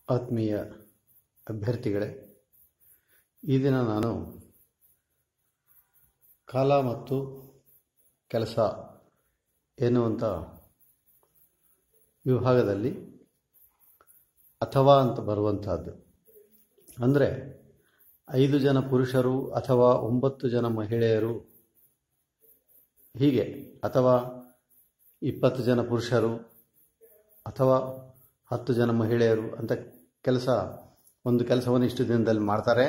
ಆತ್ಮೀಯ ಅಭ್ಯರ್ಥಿಗಳೇ ಈ ದಿನ ನಾನು ಕಾಲ ಮತ್ತು ಕೆಲಸ ಎನ್ನುವಂಥ ವಿಭಾಗದಲ್ಲಿ ಅಥವಾ ಅಂತ ಬರುವಂತಹದ್ದು ಅಂದರೆ ಐದು ಜನ ಪುರುಷರು ಅಥವಾ ಒಂಬತ್ತು ಜನ ಮಹಿಳೆಯರು ಹೀಗೆ ಅಥವಾ ಇಪ್ಪತ್ತು ಜನ ಪುರುಷರು ಅಥವಾ ಹತ್ತು ಜನ ಮಹಿಳೆಯರು ಅಂತ ಕೆಲಸ ಒಂದು ಕೆಲಸವನ್ನು ಇಷ್ಟು ದಿನದಲ್ಲಿ ಮಾಡ್ತಾರೆ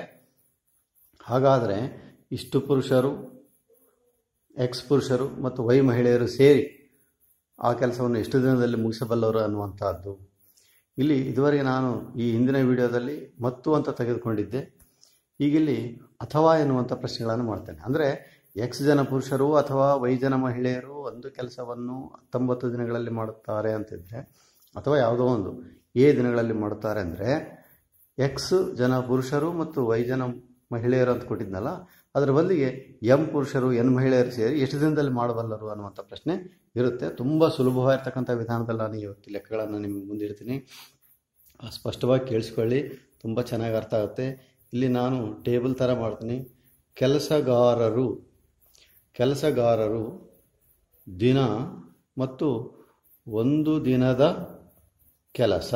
ಹಾಗಾದರೆ ಇಷ್ಟು ಪುರುಷರು ಎಕ್ಸ್ ಪುರುಷರು ಮತ್ತು ವೈ ಮಹಿಳೆಯರು ಸೇರಿ ಆ ಕೆಲಸವನ್ನು ಎಷ್ಟು ದಿನದಲ್ಲಿ ಮುಗಿಸಬಲ್ಲವರು ಅನ್ನುವಂಥದ್ದು ಇಲ್ಲಿ ಇದುವರೆಗೆ ನಾನು ಈ ಹಿಂದಿನ ವಿಡಿಯೋದಲ್ಲಿ ಮತ್ತು ಅಂತ ತೆಗೆದುಕೊಂಡಿದ್ದೆ ಈಗಿಲ್ಲಿ ಅಥವಾ ಎನ್ನುವಂಥ ಪ್ರಶ್ನೆಗಳನ್ನು ಮಾಡ್ತೇನೆ ಅಂದರೆ ಎಕ್ಸ್ ಜನ ಪುರುಷರು ಅಥವಾ ವೈ ಜನ ಮಹಿಳೆಯರು ಒಂದು ಕೆಲಸವನ್ನು ಹತ್ತೊಂಬತ್ತು ದಿನಗಳಲ್ಲಿ ಮಾಡುತ್ತಾರೆ ಅಂತಿದ್ರೆ ಅಥವಾ ಯಾವುದೋ ಒಂದು ಎ ದಿನಗಳಲ್ಲಿ ಮಾಡುತ್ತಾರೆ ಅಂದರೆ ಎಕ್ಸ್ ಜನ ಪುರುಷರು ಮತ್ತು ವೈ ಜನ ಮಹಿಳೆಯರು ಅಂತ ಕೊಟ್ಟಿದ್ನಲ್ಲ ಅದರ ಬದಲಿಗೆ ಎಂ ಪುರುಷರು ಎನ್ ಮಹಿಳೆಯರು ಸೇರಿ ಎಷ್ಟು ದಿನದಲ್ಲಿ ಮಾಡಬಲ್ಲರು ಅನ್ನುವಂಥ ಪ್ರಶ್ನೆ ಇರುತ್ತೆ ತುಂಬ ಸುಲಭವಾಗಿರ್ತಕ್ಕಂಥ ವಿಧಾನದಲ್ಲಿ ನಾನು ಇವತ್ತು ಲೆಕ್ಕಗಳನ್ನು ನಿಮಗೆ ಮುಂದಿಡ್ತೀನಿ ಸ್ಪಷ್ಟವಾಗಿ ಕೇಳಿಸ್ಕೊಳ್ಳಿ ತುಂಬ ಚೆನ್ನಾಗಿ ಅರ್ಥ ಆಗುತ್ತೆ ಇಲ್ಲಿ ನಾನು ಟೇಬಲ್ ಥರ ಮಾಡ್ತೀನಿ ಕೆಲಸಗಾರರು ಕೆಲಸಗಾರರು ದಿನ ಮತ್ತು ಒಂದು ದಿನದ ಕೆಲಸ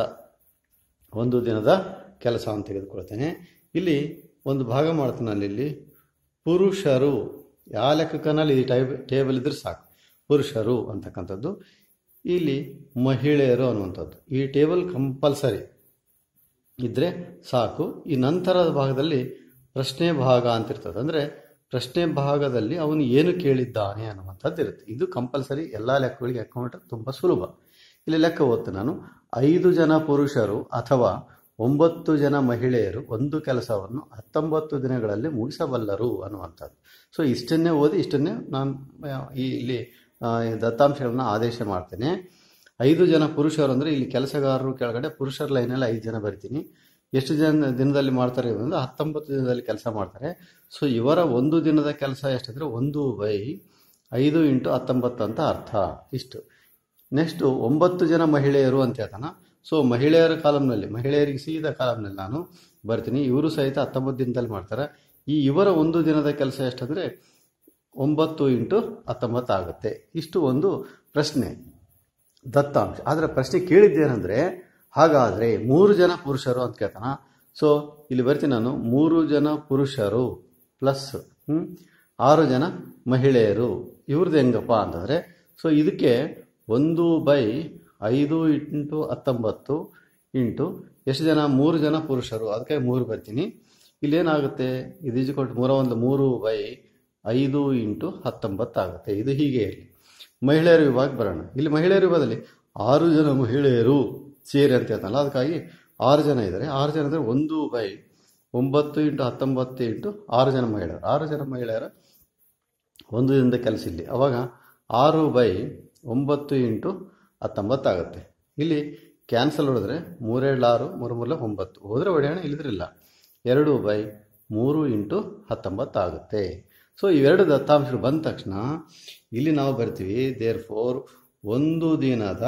ಒಂದು ದಿನದ ಕೆಲಸ ಅಂತ ತೆಗೆದುಕೊಳ್ತೇನೆ ಇಲ್ಲಿ ಒಂದು ಭಾಗ ಮಾಡ್ತೀನಿ ಅಲ್ಲಿ ಇಲ್ಲಿ ಪುರುಷರು ಯಾವ ಲೆಕ್ಕಕ್ಕನಲ್ಲಿ ಈ ಟೈಬ್ ಟೇಬಲ್ ಇದ್ರೆ ಸಾಕು ಪುರುಷರು ಅಂತಕ್ಕಂಥದ್ದು ಇಲ್ಲಿ ಮಹಿಳೆಯರು ಅನ್ನುವಂಥದ್ದು ಈ ಟೇಬಲ್ ಕಂಪಲ್ಸರಿ ಇದ್ದರೆ ಸಾಕು ಈ ನಂತರದ ಭಾಗದಲ್ಲಿ ಪ್ರಶ್ನೆ ಭಾಗ ಅಂತ ಇರ್ತದೆ ಅಂದರೆ ಪ್ರಶ್ನೆ ಭಾಗದಲ್ಲಿ ಅವನು ಏನು ಕೇಳಿದ್ದಾನೆ ಅನ್ನುವಂಥದ್ದು ಇರುತ್ತೆ ಇದು ಕಂಪಲ್ಸರಿ ಎಲ್ಲ ಲೆಕ್ಕಗಳಿಗೆ ಅಕೌಂಟ್ ತುಂಬ ಸುಲಭ ಇಲ್ಲಿ ಲೆಕ್ಕ ಓದ್ತೇನೆ ನಾನು ಐದು ಜನ ಪುರುಷರು ಅಥವಾ ಒಂಬತ್ತು ಜನ ಮಹಿಳೆಯರು ಒಂದು ಕೆಲಸವನ್ನು ಹತ್ತೊಂಬತ್ತು ದಿನಗಳಲ್ಲಿ ಮುಗಿಸಬಲ್ಲರು ಅನ್ನುವಂಥದ್ದು ಸೊ ಇಷ್ಟನ್ನೇ ಓದಿ ಇಷ್ಟನ್ನೇ ನಾನು ಈ ಇಲ್ಲಿ ದತ್ತಾಂಶಗಳನ್ನ ಆದೇಶ ಮಾಡ್ತೇನೆ ಐದು ಜನ ಪುರುಷರು ಅಂದರೆ ಇಲ್ಲಿ ಕೆಲಸಗಾರರು ಕೆಳಗಡೆ ಪುರುಷರ ಲೈನಲ್ಲಿ ಐದು ಜನ ಬರ್ತೀನಿ ಎಷ್ಟು ಜನ ದಿನದಲ್ಲಿ ಮಾಡ್ತಾರೆ ಅಂದರೆ ಹತ್ತೊಂಬತ್ತು ದಿನದಲ್ಲಿ ಕೆಲಸ ಮಾಡ್ತಾರೆ ಸೊ ಇವರ ಒಂದು ದಿನದ ಕೆಲಸ ಎಷ್ಟಂದರೆ ಒಂದು ಬೈ ಐದು ಇಂಟು ಹತ್ತೊಂಬತ್ತು ಅಂತ ಅರ್ಥ ಇಷ್ಟು ನೆಕ್ಸ್ಟು ಒಂಬತ್ತು ಜನ ಮಹಿಳೆಯರು ಅಂತ ಹೇಳ್ತಾನ ಸೊ ಮಹಿಳೆಯರ ಕಾಲಮ್ನಲ್ಲಿ ಮಹಿಳೆಯರಿಗೆ ಸೀದ ಕಾಲಮ್ನಲ್ಲಿ ನಾನು ಬರ್ತೀನಿ ಇವರು ಸಹಿತ ಹತ್ತೊಂಬತ್ತು ದಿನದಲ್ಲಿ ಮಾಡ್ತಾರೆ ಈ ಇವರ ಒಂದು ದಿನದ ಕೆಲಸ ಎಷ್ಟಂದರೆ ಒಂಬತ್ತು ಇಂಟು ಹತ್ತೊಂಬತ್ತು ಆಗುತ್ತೆ ಇಷ್ಟು ಒಂದು ಪ್ರಶ್ನೆ ದತ್ತಾಂಶ ಆದರೆ ಪ್ರಶ್ನೆ ಕೇಳಿದ್ದೇನೆಂದರೆ ಹಾಗಾದರೆ ಮೂರು ಜನ ಪುರುಷರು ಅಂತ ಕೇಳ್ತಾನ ಸೊ ಇಲ್ಲಿ ಬರ್ತೀನಿ ನಾನು ಮೂರು ಜನ ಪುರುಷರು ಪ್ಲಸ್ ಆರು ಜನ ಮಹಿಳೆಯರು ಇವ್ರದ್ದು ಹೆಂಗಪ್ಪ ಅಂತಂದರೆ ಸೊ ಇದಕ್ಕೆ ಒಂದು ಬೈ ಐದು ಇಂಟು ಹತ್ತೊಂಬತ್ತು ಇಂಟು ಎಷ್ಟು ಜನ ಮೂರು ಜನ ಪುರುಷರು ಅದಕ್ಕೆ ಮೂರು ಬರ್ತೀನಿ ಇಲ್ಲೇನಾಗುತ್ತೆ ಇದು ಈಜುಕೊಟ್ಟು ಮೂರ ಒಂದು ಮೂರು ಬೈ ಐದು ಇಂಟು ಹತ್ತೊಂಬತ್ತು ಆಗುತ್ತೆ ಇದು ಹೀಗೆ ಇರಲಿ ಮಹಿಳೆಯರ ವಿಭಾಗ ಬರೋಣ ಇಲ್ಲಿ ಮಹಿಳೆಯರ ವಿಭಾಗದಲ್ಲಿ ಆರು ಜನ ಮಹಿಳೆಯರು ಸೇರಿ ಅಂತ ಹೇಳ್ತಾನಲ್ಲ ಅದಕ್ಕಾಗಿ ಆರು ಜನ ಇದ್ದಾರೆ ಆರು ಜನ ಅಂದರೆ ಒಂದು ಬೈ ಒಂಬತ್ತು ಇಂಟು ಹತ್ತೊಂಬತ್ತು ಇಂಟು ಆರು ಜನ ಮಹಿಳೆಯರು ಆರು ಜನ ಮಹಿಳೆಯರ ಒಂದು ದಿನದ ಕೆಲಸ ಇಲ್ಲಿ ಅವಾಗ ಆರು ಬೈ ಒಂಬತ್ತು ಇಂಟು ಹತ್ತೊಂಬತ್ತು ಆಗುತ್ತೆ ಇಲ್ಲಿ ಕ್ಯಾನ್ಸಲ್ ಹೊಡೆದ್ರೆ ಮೂರೇಳು ಆರು ಮೂರು ಮೂರಲೆ ಒಂಬತ್ತು ಹೋದರೆ ಹೊಡೆಯೋಣ ಇಲ್ಲಿದ್ರಿಲ್ಲ ಎರಡು ಬೈ ಮೂರು ಇಂಟು ಹತ್ತೊಂಬತ್ತು ಆಗುತ್ತೆ ಸೊ ಇವೆರಡು ದತ್ತಾಂಶಗಳು ಬಂದ ತಕ್ಷಣ ಇಲ್ಲಿ ನಾವು ಬರ್ತೀವಿ ದೇರ್ ಫೋರ್ ಒಂದು ದಿನದ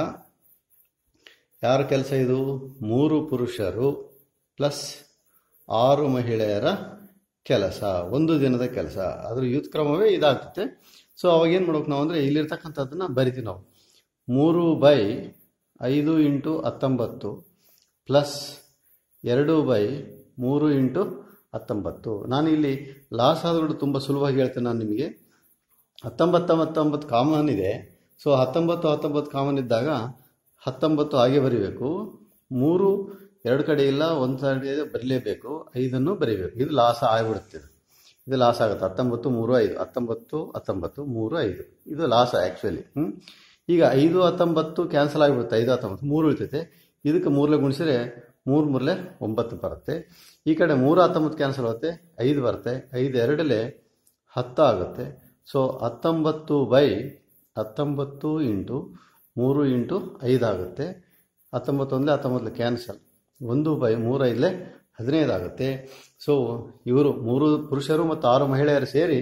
ಯಾರ ಕೆಲಸ ಇದು ಮೂರು ಪುರುಷರು ಪ್ಲಸ್ ಆರು ಮಹಿಳೆಯರ ಕೆಲಸ ಒಂದು ದಿನದ ಕೆಲಸ ಅದ್ರ ಯೂತ್ ಕ್ರಮವೇ ಇದಾಗ್ತದೆ ಸೊ ಅವಾಗ ಏನು ಮಾಡ್ಬೇಕು ನಾವು ಅಂದರೆ ಇಲ್ಲಿರ್ತಕ್ಕಂಥದ್ದನ್ನು ಬರಿತೀವಿ ನಾವು ಮೂರು ಬೈ ಐದು ಇಂಟು ಹತ್ತೊಂಬತ್ತು ಪ್ಲಸ್ ಎರಡು ಬೈ ಮೂರು ಇಂಟು ಹತ್ತೊಂಬತ್ತು ನಾನು ಇಲ್ಲಿ ಲಾಸ್ ಆದಗಳು ತುಂಬ ಸುಲಭವಾಗಿ ಹೇಳ್ತೇನೆ ನಾನು ನಿಮಗೆ ಹತ್ತೊಂಬತ್ತು ಹತ್ತೊಂಬತ್ತು ಕಾಮನ್ ಇದೆ ಸೊ ಹತ್ತೊಂಬತ್ತು ಹತ್ತೊಂಬತ್ತು ಕಾಮನ್ ಇದ್ದಾಗ ಹತ್ತೊಂಬತ್ತು ಹಾಗೆ ಬರೀಬೇಕು ಮೂರು ಎರಡು ಕಡೆ ಇಲ್ಲ ಒಂದು ಸೈಡ್ ಬರೀಲೇಬೇಕು ಐದನ್ನು ಬರೀಬೇಕು ಇದು ಲಾಸ್ ಆಗಿಬಿಡುತ್ತೆ ಇದು ಇದು ಲಾಸ್ ಆಗುತ್ತೆ ಹತ್ತೊಂಬತ್ತು ಮೂರು ಐದು ಹತ್ತೊಂಬತ್ತು ಹತ್ತೊಂಬತ್ತು ಮೂರು ಐದು ಇದು ಲಾಸ್ ಆ್ಯಕ್ಚುಲಿ ಹ್ಞೂ ಈಗ ಐದು ಹತ್ತೊಂಬತ್ತು ಕ್ಯಾನ್ಸಲ್ ಆಗಿಬಿಡುತ್ತೆ ಐದು ಹತ್ತೊಂಬತ್ತು ಮೂರು ಉಳಿತೈತೆ ಇದಕ್ಕೆ ಮೂರಲೆ ಗುಣಿಸಿದ್ರೆ ಮೂರು ಮೂರಲೆ ಒಂಬತ್ತು ಬರುತ್ತೆ ಈ ಕಡೆ ಮೂರು ಹತ್ತೊಂಬತ್ತು ಕ್ಯಾನ್ಸಲ್ ಆಗುತ್ತೆ ಐದು ಬರುತ್ತೆ ಐದು ಎರಡಲೆ ಹತ್ತು ಆಗುತ್ತೆ ಸೊ ಹತ್ತೊಂಬತ್ತು ಬೈ ಹತ್ತೊಂಬತ್ತು ಇಂಟು ಮೂರು ಇಂಟು ಐದು ಆಗುತ್ತೆ ಹತ್ತೊಂಬತ್ತು ಒಂದಲೇ ಹತ್ತೊಂಬತ್ತಲೆ ಕ್ಯಾನ್ಸಲ್ ಒಂದು ಬೈ ಮೂರು ಐದಲೇ ಹದಿನೈದು ಆಗುತ್ತೆ ಸೊ ಇವರು ಮೂರು ಪುರುಷರು ಮತ್ತು ಆರು ಮಹಿಳೆಯರು ಸೇರಿ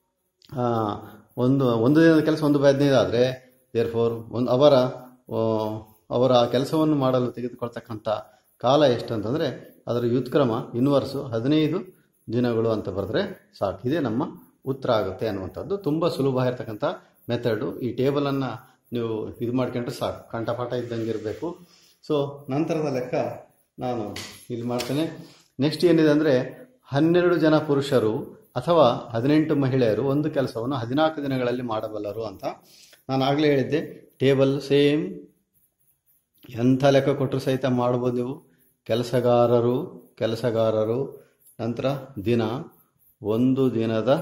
ಒಂದು ಒಂದು ದಿನದ ಕೆಲಸ ಒಂದು ಬೈ ಹದಿನೈದು ಆದರೆ ದೇರ್ ಫೋರ್ ಒಂದು ಅವರ ಅವರ ಕೆಲಸವನ್ನು ಮಾಡಲು ತೆಗೆದುಕೊಳ್ತಕ್ಕಂಥ ಕಾಲ ಎಷ್ಟು ಅಂತಂದರೆ ಅದರ ವ್ಯುತ್ಕ್ರಮ ಇನ್ವರ್ಸು ಹದಿನೈದು ದಿನಗಳು ಅಂತ ಬರೆದ್ರೆ ಸಾಕು ಇದೇ ನಮ್ಮ ಉತ್ತರ ಆಗುತ್ತೆ ಅನ್ನುವಂಥದ್ದು ತುಂಬ ಸುಲಭ ಇರತಕ್ಕಂಥ ಮೆಥಡು ಈ ಟೇಬಲನ್ನು ನೀವು ಇದು ಮಾಡ್ಕೊಂಡ್ರೆ ಸಾಕು ಕಂಠಪಾಠ ಇದ್ದಂಗೆ ಇರಬೇಕು ಸೊ ನಂತರದ ಲೆಕ್ಕ ನಾನು ಇಲ್ಲಿ ಮಾಡ್ತೇನೆ ನೆಕ್ಸ್ಟ್ ಏನಿದೆ ಅಂದರೆ ಹನ್ನೆರಡು ಜನ ಪುರುಷರು ಅಥವಾ ಹದಿನೆಂಟು ಮಹಿಳೆಯರು ಒಂದು ಕೆಲಸವನ್ನು ಹದಿನಾಲ್ಕು ದಿನಗಳಲ್ಲಿ ಮಾಡಬಲ್ಲರು ಅಂತ ನಾನು ಆಗಲೇ ಹೇಳಿದ್ದೆ ಟೇಬಲ್ ಸೇಮ್ ಎಂಥ ಲೆಕ್ಕ ಕೊಟ್ಟರು ಸಹಿತ ಮಾಡ್ಬೋದು ನೀವು ಕೆಲಸಗಾರರು ಕೆಲಸಗಾರರು ನಂತರ ದಿನ ಒಂದು ದಿನದ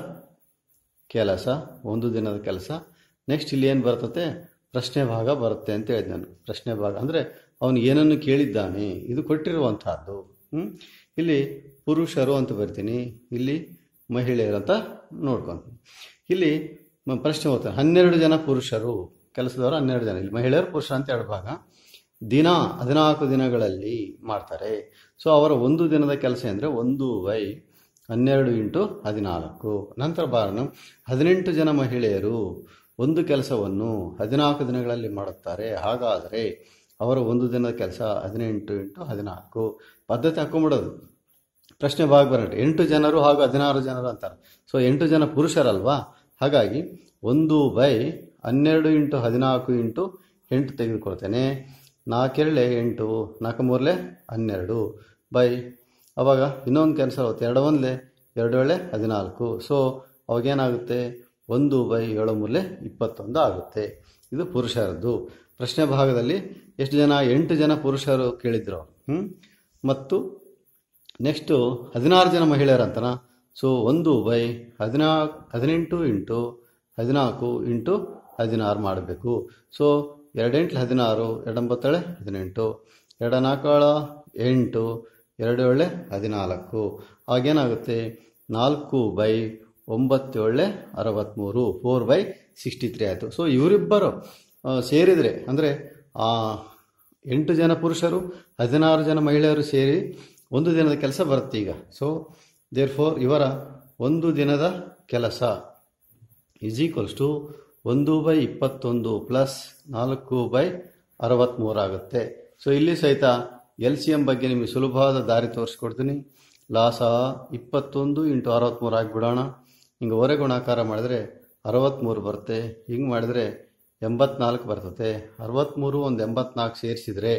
ಕೆಲಸ ಒಂದು ದಿನದ ಕೆಲಸ ನೆಕ್ಸ್ಟ್ ಇಲ್ಲಿ ಏನು ಬರ್ತತೆ ಪ್ರಶ್ನೆ ಭಾಗ ಬರುತ್ತೆ ಅಂತ ಹೇಳಿದೆ ನಾನು ಪ್ರಶ್ನೆ ಭಾಗ ಅಂದರೆ ಅವನು ಏನನ್ನು ಕೇಳಿದ್ದಾನೆ ಇದು ಕೊಟ್ಟಿರುವಂತಹದ್ದು ಹ್ಮ್? ಇಲ್ಲಿ ಪುರುಷರು ಅಂತ ಬರ್ತೀನಿ ಇಲ್ಲಿ ಮಹಿಳೆಯರು ಅಂತ ನೋಡ್ಕೊಂತೀನಿ ಇಲ್ಲಿ ಮ- ಪ್ರಶ್ನೆ ಓದ್ತಾನೆ ಹನ್ನೆರಡು ಜನ ಪುರುಷರು ಕೆಲಸದವರು ಹನ್ನೆರಡು ಜನ ಇಲ್ಲಿ ಮಹಿಳೆಯರು ಪುರುಷರು ಅಂತ ಎರಡು ಭಾಗ ದಿನ ಹದಿನಾಲ್ಕು ದಿನಗಳಲ್ಲಿ ಮಾಡ್ತಾರೆ ಸೊ ಅವರ ಒಂದು ದಿನದ ಕೆಲಸ ಅಂದರೆ ಒಂದು ಬೈ ಹನ್ನೆರಡು ಇಂಟು ಹದಿನಾಲ್ಕು ನಂತರ ಬಾರನು ಹದಿನೆಂಟು ಜನ ಮಹಿಳೆಯರು ಒಂದು ಕೆಲಸವನ್ನು ಹದಿನಾಲ್ಕು ದಿನಗಳಲ್ಲಿ ಮಾಡುತ್ತಾರೆ ಹಾಗಾದರೆ ಅವರ ಒಂದು ದಿನದ ಕೆಲಸ ಹದಿನೆಂಟು ಇಂಟು ಹದಿನಾಲ್ಕು ಪದ್ಧತಿ ಹಾಕೊಂಬಿಡೋದು ಪ್ರಶ್ನೆ ಭಾಗ ಬರೋಣ ಎಂಟು ಜನರು ಹಾಗೂ ಹದಿನಾರು ಜನರು ಅಂತಾರೆ ಸೊ ಎಂಟು ಜನ ಪುರುಷರಲ್ವಾ ಹಾಗಾಗಿ ಒಂದು ಬೈ ಹನ್ನೆರಡು ಇಂಟು ಹದಿನಾಲ್ಕು ಇಂಟು ಎಂಟು ತೆಗೆದುಕೊಳ್ತೇನೆ ನಾಲ್ಕೆರಳೆ ಎಂಟು ನಾಲ್ಕು ಮೂರಲೆ ಹನ್ನೆರಡು ಬೈ ಅವಾಗ ಇನ್ನೊಂದು ಕೆಲಸ ಆಗುತ್ತೆ ಎರಡು ಒಂದಲೆ ಎರಡು ಏಳೆ ಹದಿನಾಲ್ಕು ಸೊ ಅವಾಗೇನಾಗುತ್ತೆ ಒಂದು ಬೈ ಏಳು ಮೂರಲೆ ಇಪ್ಪತ್ತೊಂದು ಆಗುತ್ತೆ ಇದು ಪುರುಷರದ್ದು ಪ್ರಶ್ನೆ ಭಾಗದಲ್ಲಿ ಎಷ್ಟು ಜನ ಎಂಟು ಜನ ಪುರುಷರು ಕೇಳಿದ್ರು ಹ್ಞೂ ಮತ್ತು ನೆಕ್ಸ್ಟು ಹದಿನಾರು ಜನ ಮಹಿಳೆಯರಂತನ ಸೊ ಒಂದು ಬೈ ಹದಿನಾಲ್ಕು ಹದಿನೆಂಟು ಇಂಟು ಹದಿನಾಲ್ಕು ಇಂಟು ಹದಿನಾರು ಮಾಡಬೇಕು ಸೊ ಎರಡೆಂಟ್ಲು ಹದಿನಾರು ಎರಡೊಂಬತ್ತೇಳೆ ಹದಿನೆಂಟು ಎರಡ ನಾಲ್ಕೇಳ ಎಂಟು ಎರಡು ಏಳೆ ಹದಿನಾಲ್ಕು ಆಗೇನಾಗುತ್ತೆ ನಾಲ್ಕು ಬೈ ಒಂಬತ್ತೇಳೆ ಅರವತ್ತ್ಮೂರು ಫೋರ್ ಬೈ ಸಿಕ್ಸ್ಟಿ ತ್ರೀ ಆಯಿತು ಸೊ ಇವರಿಬ್ಬರು ಆ, ಸೇರಿದರೆ ಅಂದರೆ ಆ ಎಂಟು ಜನ ಪುರುಷರು ಹದಿನಾರು ಜನ ಮಹಿಳೆಯರು ಸೇರಿ ಒಂದು ದಿನದ ಕೆಲಸ ಬರುತ್ತೆ ಈಗ ಸೊ ದೇರ್ ಫೋರ್ ಇವರ ಒಂದು ದಿನದ ಕೆಲಸ ಈಸ್ ಈಕ್ವಲ್ಸ್ ಟು ಒಂದು ಬೈ ಇಪ್ಪತ್ತೊಂದು ಪ್ಲಸ್ ನಾಲ್ಕು ಬೈ ಅರವತ್ತ್ಮೂರು ಆಗುತ್ತೆ ಸೊ ಇಲ್ಲಿ ಸಹಿತ ಎಲ್ ಸಿ ಎಮ್ ಬಗ್ಗೆ ನಿಮಗೆ ಸುಲಭವಾದ ದಾರಿ ತೋರಿಸ್ಕೊಡ್ತೀನಿ ಲಾಸ ಇಪ್ಪತ್ತೊಂದು ಇಂಟು ಅರವತ್ತ್ಮೂರು ಆಗಿಬಿಡೋಣ ಹಿಂಗೆ ಹೊರೆ ಗುಣಾಕಾರ ಮಾಡಿದ್ರೆ ಅರವತ್ತ್ಮೂರು ಬರುತ್ತೆ ಹಿಂಗೆ ಮಾಡಿದರೆ ಎಂಬತ್ನಾಲ್ಕು ಬರ್ತದೆ ಅರವತ್ತ್ಮೂರು ಒಂದು ಎಂಬತ್ನಾಲ್ಕು ಸೇರಿಸಿದರೆ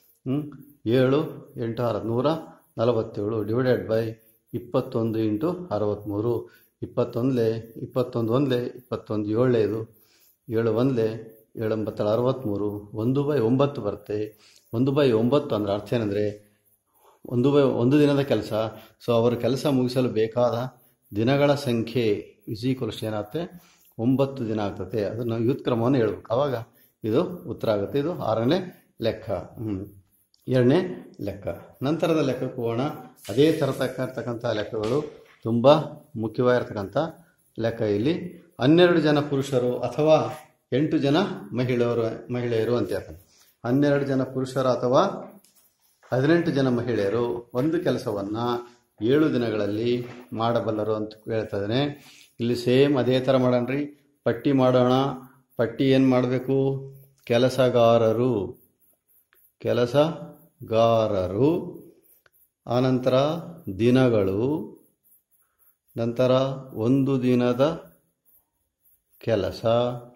ಏಳು ಎಂಟು ಆರು ನೂರ ನಲವತ್ತೇಳು ಡಿವೈಡೆಡ್ ಬೈ ಇಪ್ಪತ್ತೊಂದು ಇಂಟು ಅರವತ್ತ್ಮೂರು ಇಪ್ಪತ್ತೊಂದಲೇ ಇಪ್ಪತ್ತೊಂದು ಒಂದಲೇ ಇಪ್ಪತ್ತೊಂದು ಏಳನೇದು ಏಳು ಒಂದಲೇ ಏಳೊಂಬತ್ತೇಳು ಅರವತ್ತ್ಮೂರು ಒಂದು ಬೈ ಒಂಬತ್ತು ಬರುತ್ತೆ ಒಂದು ಬೈ ಒಂಬತ್ತು ಅಂದರೆ ಅರ್ಥ ಏನಂದರೆ ಒಂದು ಬೈ ಒಂದು ದಿನದ ಕೆಲಸ ಸೊ ಅವರು ಕೆಲಸ ಮುಗಿಸಲು ಬೇಕಾದ ದಿನಗಳ ಸಂಖ್ಯೆ ಇಸ್ ಈಕ್ವಲ್ಸ್ ಏನಾಗುತ್ತೆ ಒಂಬತ್ತು ದಿನ ಆಗ್ತದೆ ಅದನ್ನು ಯೂತ್ ಕ್ರಮವನ್ನು ಹೇಳ್ಬೇಕು ಆವಾಗ ಇದು ಉತ್ತರ ಆಗುತ್ತೆ ಇದು ಆರನೇ ಲೆಕ್ಕ ಹ್ಮ್. ಎರಡನೇ ಲೆಕ್ಕ ನಂತರದ ಲೆಕ್ಕಕ್ಕೆ ಹೋಗೋಣ ಅದೇ ಥರ ತಕ್ಕಂಥ ಲೆಕ್ಕಗಳು ತುಂಬ ಮುಖ್ಯವಾಗಿರ್ತಕ್ಕಂಥ ಲೆಕ್ಕ ಇಲ್ಲಿ ಹನ್ನೆರಡು ಜನ ಪುರುಷರು ಅಥವಾ ಎಂಟು ಜನ ಮಹಿಳೆಯರು ಮಹಿಳೆಯರು ಅಂತ ಹೇಳ್ತಾನೆ ಹನ್ನೆರಡು ಜನ ಪುರುಷರು ಅಥವಾ ಹದಿನೆಂಟು ಜನ ಮಹಿಳೆಯರು ಒಂದು ಕೆಲಸವನ್ನು ಏಳು ದಿನಗಳಲ್ಲಿ ಮಾಡಬಲ್ಲರು ಅಂತ ಹೇಳ್ತದೇನೆ ಇಲ್ಲಿ ಸೇಮ್ ಅದೇ ಥರ ಮಾಡೋಣ್ರಿ ಪಟ್ಟಿ ಮಾಡೋಣ ಪಟ್ಟಿ ಏನು ಮಾಡಬೇಕು ಕೆಲಸಗಾರರು ಕೆಲಸಗಾರರು ಆನಂತರ ದಿನಗಳು ನಂತರ ಒಂದು ದಿನದ ಕೆಲಸ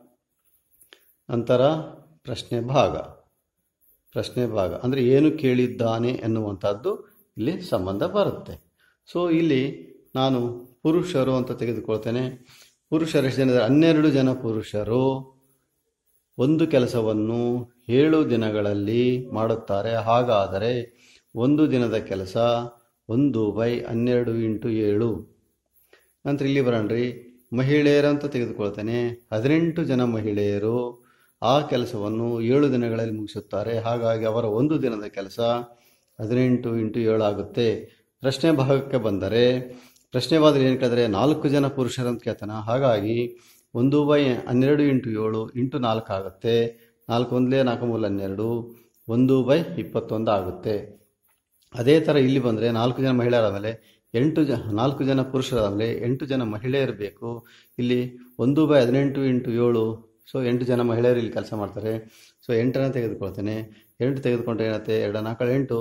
ನಂತರ ಪ್ರಶ್ನೆ ಭಾಗ ಪ್ರಶ್ನೆ ಭಾಗ ಅಂದರೆ ಏನು ಕೇಳಿದ್ದಾನೆ ಎನ್ನುವಂಥದ್ದು ಇಲ್ಲಿ ಸಂಬಂಧ ಬರುತ್ತೆ ಸೊ ಇಲ್ಲಿ ನಾನು ಪುರುಷರು ಅಂತ ತೆಗೆದುಕೊಳ್ತೇನೆ ಪುರುಷರು ಎಷ್ಟು ಜನ ಇದ್ದಾರೆ? ಹನ್ನೆರಡು ಜನ ಪುರುಷರು ಒಂದು ಕೆಲಸವನ್ನು ಏಳು ದಿನಗಳಲ್ಲಿ ಮಾಡುತ್ತಾರೆ ಹಾಗಾದರೆ ಒಂದು ದಿನದ ಕೆಲಸ ಒಂದು ಬೈ ಹನ್ನೆರಡು ಇಂಟು ಏಳು ನಂತರ ಇಲ್ಲಿ ಬರೋಣ್ರಿ ಮಹಿಳೆಯರು ಅಂತ ತೆಗೆದುಕೊಳ್ತೇನೆ ಹದಿನೆಂಟು ಜನ ಮಹಿಳೆಯರು ಆ ಕೆಲಸವನ್ನು ಏಳು ದಿನಗಳಲ್ಲಿ ಮುಗಿಸುತ್ತಾರೆ ಹಾಗಾಗಿ ಅವರ ಒಂದು ದಿನದ ಕೆಲಸ ಹದಿನೆಂಟು ಇಂಟು ಏಳು ಆಗುತ್ತೆ ಪ್ರಶ್ನೆ ಭಾಗಕ್ಕೆ ಬಂದರೆ ಪ್ರಶ್ನೆ ಬಾದ್ರೆ ಏನು ಕೇಳಿದ್ರೆ ನಾಲ್ಕು ಜನ ಪುರುಷರು ಅಂತ ಕೇಳ್ತಾನೆ ಹಾಗಾಗಿ ಒಂದು ಬೈ ಹನ್ನೆರಡು ಇಂಟು ಏಳು ಇಂಟು ನಾಲ್ಕು ಆಗುತ್ತೆ ನಾಲ್ಕು ಒಂದಲೇ ನಾಲ್ಕು ಮೂಲ ಹನ್ನೆರಡು ಒಂದು ಬೈ ಇಪ್ಪತ್ತೊಂದು ಆಗುತ್ತೆ ಅದೇ ಥರ ಇಲ್ಲಿ ಬಂದರೆ ನಾಲ್ಕು ಜನ ಮಹಿಳೆಯರಾದಮೇಲೆ ಎಂಟು ಜ ನಾಲ್ಕು ಜನ ಪುರುಷರಾದಮೇಲೆ ಎಂಟು ಜನ ಮಹಿಳೆಯರು ಬೇಕು ಇಲ್ಲಿ ಒಂದು ಬೈ ಹದಿನೆಂಟು ಇಂಟು ಏಳು ಸೊ ಎಂಟು ಜನ ಮಹಿಳೆಯರು ಇಲ್ಲಿ ಕೆಲಸ ಮಾಡ್ತಾರೆ ಸೊ ಎಂಟನ್ನು ತೆಗೆದುಕೊಳ್ತೇನೆ ಎಂಟು ತೆಗೆದುಕೊಂಡ್ರೆ ಏನಾಗುತ್ತೆ ಎರಡು ನಾಲ್ಕು ಎಂಟು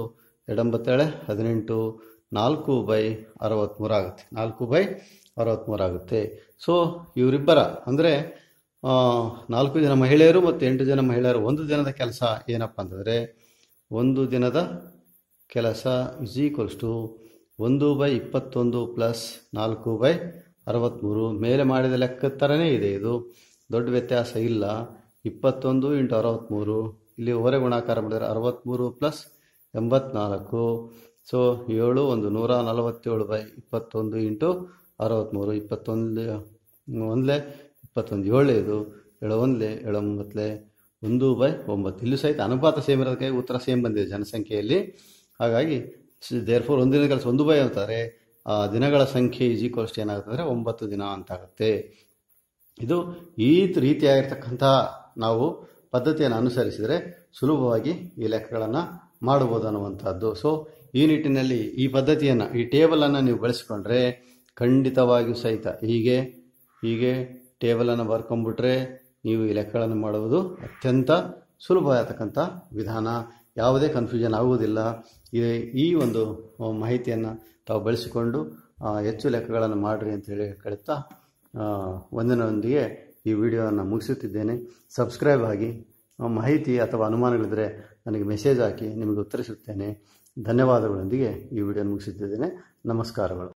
ಎರಡೊಂಬತ್ತೇಳೆ ಹದಿನೆಂಟು ನಾಲ್ಕು ಬೈ ಅರವತ್ತ್ಮೂರು ಆಗುತ್ತೆ ನಾಲ್ಕು ಬೈ ಅರವತ್ತ್ಮೂರು ಆಗುತ್ತೆ ಸೊ ಇವರಿಬ್ಬರ ಅಂದರೆ ನಾಲ್ಕು ಜನ ಮಹಿಳೆಯರು ಮತ್ತು ಎಂಟು ಜನ ಮಹಿಳೆಯರು ಒಂದು ದಿನದ ಕೆಲಸ ಏನಪ್ಪ ಅಂತಂದರೆ ಒಂದು ದಿನದ ಕೆಲಸ ಇಸ್ ಈಕ್ವಲ್ಸ್ ಟು ಒಂದು ಬೈ ಇಪ್ಪತ್ತೊಂದು ಪ್ಲಸ್ ನಾಲ್ಕು ಬೈ ಅರವತ್ತ್ಮೂರು ಮೇಲೆ ಮಾಡಿದ ಲೆಕ್ಕದ ಥರನೇ ಇದೆ ಇದು ದೊಡ್ಡ ವ್ಯತ್ಯಾಸ ಇಲ್ಲ ಇಪ್ಪತ್ತೊಂದು ಇಂಟು ಅರವತ್ತ್ಮೂರು ಇಲ್ಲಿ ಹೊರೆ ಗುಣಾಕಾರ ಮಾಡಿದರೆ ಅರವತ್ತ್ಮೂರು ಪ್ಲಸ್ ಎಂಬತ್ನಾಲ್ಕು ಸೊ ಏಳು ಒಂದು ನೂರ ನಲವತ್ತೇಳು ಬೈ ಇಪ್ಪತ್ತೊಂದು ಇಂಟು ಅರವತ್ತ್ಮೂರು ಇಪ್ಪತ್ತೊಂದು ಒಂದಲೇ ಇಪ್ಪತ್ತೊಂದು ಏಳೇದು ಏಳು ಒಂದಲೇ ಏಳು ಒಂಬತ್ತಲೇ ಒಂದು ಬೈ ಒಂಬತ್ತು ಇಲ್ಲೂ ಸಹಿತ ಅನುಪಾತ ಸೇಮ್ ಇರೋದಕ್ಕೆ ಉತ್ತರ ಸೇಮ್ ಬಂದಿದೆ ಜನಸಂಖ್ಯೆಯಲ್ಲಿ ಹಾಗಾಗಿ ದೇರ್ ಫೋರ್ ಒಂದಿನ ಕೆಲಸ ಒಂದು ಬೈ ಅಂತಾರೆ ಆ ದಿನಗಳ ಸಂಖ್ಯೆ ಈಸ್ ಈಕ್ವಲ್ಸ್ ಏನಾಗುತ್ತೆ ಅಂದರೆ ಒಂಬತ್ತು ದಿನ ಅಂತಾಗುತ್ತೆ ಇದು ಈ ರೀತಿಯಾಗಿರ್ತಕ್ಕಂಥ ನಾವು ಪದ್ಧತಿಯನ್ನು ಅನುಸರಿಸಿದರೆ ಸುಲಭವಾಗಿ ಈ ಲೆಕ್ಕಗಳನ್ನು ಮಾಡಬಹುದು ಅನ್ನುವಂಥದ್ದು ಸೊ ಈ ನಿಟ್ಟಿನಲ್ಲಿ ಈ ಪದ್ಧತಿಯನ್ನು ಈ ಟೇಬಲನ್ನು ನೀವು ಬಳಸಿಕೊಂಡ್ರೆ ಖಂಡಿತವಾಗಿಯೂ ಸಹಿತ ಹೀಗೆ ಹೀಗೆ ಟೇಬಲನ್ನು ಬರ್ಕೊಂಡ್ಬಿಟ್ರೆ ನೀವು ಈ ಲೆಕ್ಕಗಳನ್ನು ಮಾಡುವುದು ಅತ್ಯಂತ ಸುಲಭವಾಗತಕ್ಕಂಥ ವಿಧಾನ ಯಾವುದೇ ಕನ್ಫ್ಯೂಷನ್ ಆಗುವುದಿಲ್ಲ ಈ- ಈ ಒಂದು ಮಾಹಿತಿಯನ್ನು ತಾವು ಬಳಸಿಕೊಂಡು ಆ, ಹೆಚ್ಚು ಲೆಕ್ಕಗಳನ್ನು ಮಾಡಿರಿ ಅಂತೇಳಿ ಕಳುತ್ತಾ ಒಂದಿನೊಂದಿಗೆ ಈ ವಿಡಿಯೋವನ್ನು ಮುಗಿಸುತ್ತಿದ್ದೇನೆ ಸಬ್ಸ್ಕ್ರೈಬ್ ಆಗಿ ಆ, ಮಾಹಿತಿ ಅಥವಾ ಅನುಮಾನಗಳಿದ್ದರೆ ನನಗೆ ಮೆಸೇಜ್ ಹಾಕಿ ನಿಮಗೆ ಉತ್ತರಿಸುತ್ತೇನೆ ಧನ್ಯವಾದಗಳೊಂದಿಗೆ ಈ ವಿಡಿಯೋ ಮುಗಿಸುತ್ತಿದ್ದೇನೆ ನಮಸ್ಕಾರಗಳು